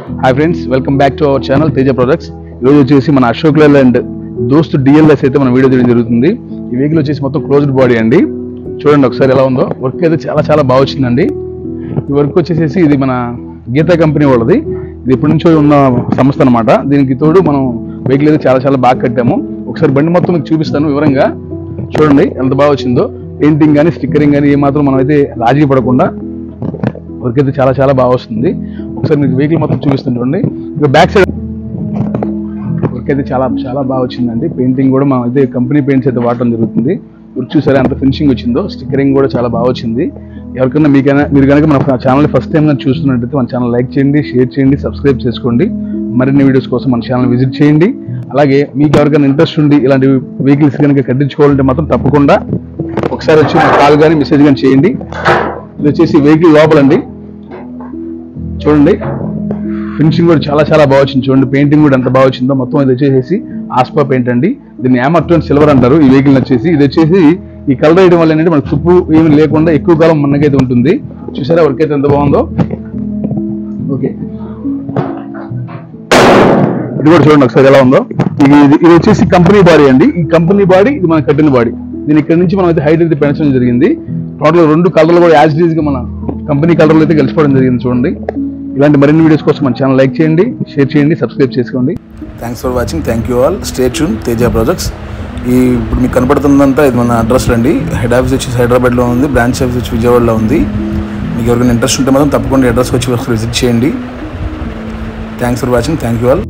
hi friends welcome back to our channel Teja products ఈరోజు వచ్చేసి మన అశోక్ లేలాండ్ దోస్త్ డిఎల్ఎస్ అయితే మన వీడియో చేయడం జరుగుతుంది ఈ వెహికల్ వచ్చేసి మొత్తం క్లోజ్డ్ బాడీ అండి చూడండి ఒకసారి ఎలా ఉందో వర్క్ అయితే చాలా చాలా బాగా వచ్చిందండి ఈ వర్క్ వచ్చేసేసి ఇది మన గీతా కంపెనీ వాళ్ళది ఇది ఎప్పటి నుంచో ఉన్న సంస్థ అనమాట దీనికి తోడు మనం వెహికల్ అయితే చాలా చాలా బాగా కట్టాము ఒకసారి బండి మొత్తం మీకు చూపిస్తాను వివరంగా చూడండి ఎంత బాగా వచ్చిందో పెయింటింగ్ కానీ స్టిక్కరింగ్ కానీ ఏమాత్రం మనం అయితే రాజీ పడకుండా వర్క్ అయితే చాలా చాలా బాగా వస్తుంది ఒకసారి మీకు వెహికల్ మొత్తం చూపిస్తుంటండి ఇక బ్యాక్ సైడ్ వర్క్ అయితే చాలా చాలా బాగా వచ్చిందండి పెయింటింగ్ కూడా మనం అయితే కంపెనీ పెయింట్స్ అయితే వాడటం జరుగుతుంది వర్క్ చూసారా ఎంత ఫినిషింగ్ వచ్చిందో స్టిక్కరింగ్ కూడా చాలా బాగా వచ్చింది ఎవరికైనా మీకైనా మీరు కనుక మన ఛానల్ ఫస్ట్ టైం కానీ చూస్తున్నట్టయితే మన ఛానల్ లైక్ చేయండి షేర్ చేయండి సబ్స్క్రైబ్ చేసుకోండి మరిన్ని వీడియోస్ కోసం మన ఛానల్ విజిట్ చేయండి అలాగే మీకు ఎవరికైనా ఇంట్రెస్ట్ ఉండి ఇలాంటి వెహికల్స్ కనుక కట్టించుకోవాలంటే మాత్రం తప్పకుండా ఒకసారి వచ్చి కాల్ కానీ మెసేజ్ కానీ చేయండి ఇది వచ్చేసి వెహికల్ లోపలండి చూడండి ఫినిషింగ్ కూడా చాలా చాలా బాగా వచ్చింది చూడండి పెయింటింగ్ కూడా ఎంత బాగా వచ్చిందో మొత్తం ఇది వచ్చేసి ఆస్పా పెయింట్ అండి దీన్ని యామర్టోన్ సిల్వర్ అంటారు ఈ వెహికల్ వచ్చేసి ఇది వచ్చేసి ఈ కలర్ వేయడం వల్ల ఏంటంటే మనకు తుప్పు ఏమి లేకుండా ఎక్కువ కాలం మనకైతే ఉంటుంది చూసారా వర్క్ అయితే ఎంత బాగుందో ఓకే ఇది కూడా చూడండి ఒకసారి ఎలా ఉందో ఇది ఇది- ఇది వచ్చేసి కంపెనీ బాడీ అండి ఈ కంపెనీ బాడీ ఇది మన కట్టిన బాడీ దీని ఇక్కడ నుంచి మనం అయితే హైట్ అయితే పెంచడం జరిగింది టోటల్ రెండు కలర్లు కూడా యాజ్ గా మన కంపెనీ కలర్లు అయితే కలిసిపోవడం జరిగింది చూడండి ఇలాంటి మరిన్ని వీడియోస్ కోసం మన ఛానల్ లైక్ చేయండి షేర్ చేయండి సబ్స్క్రైబ్ చేసుకోండి thanks for watching thank you all stay tune Teja projects ఈ ఇప్పుడు మీకు కనపడుతుందంతా ఇది మన అడ్రస్ అండి హెడ్ ఆఫీస్ వచ్చి హైదరాబాద్లో ఉంది బ్రాంచ్ ఆఫీస్ వచ్చి విజయవాడలో ఉంది మీకు ఎవరికైనా ఇంట్రెస్ట్ ఉంటే మాత్రం తప్పకుండా అడ్రస్కి వచ్చి ఒకసారి విజిట్ చేయండి thanks for watching thank you all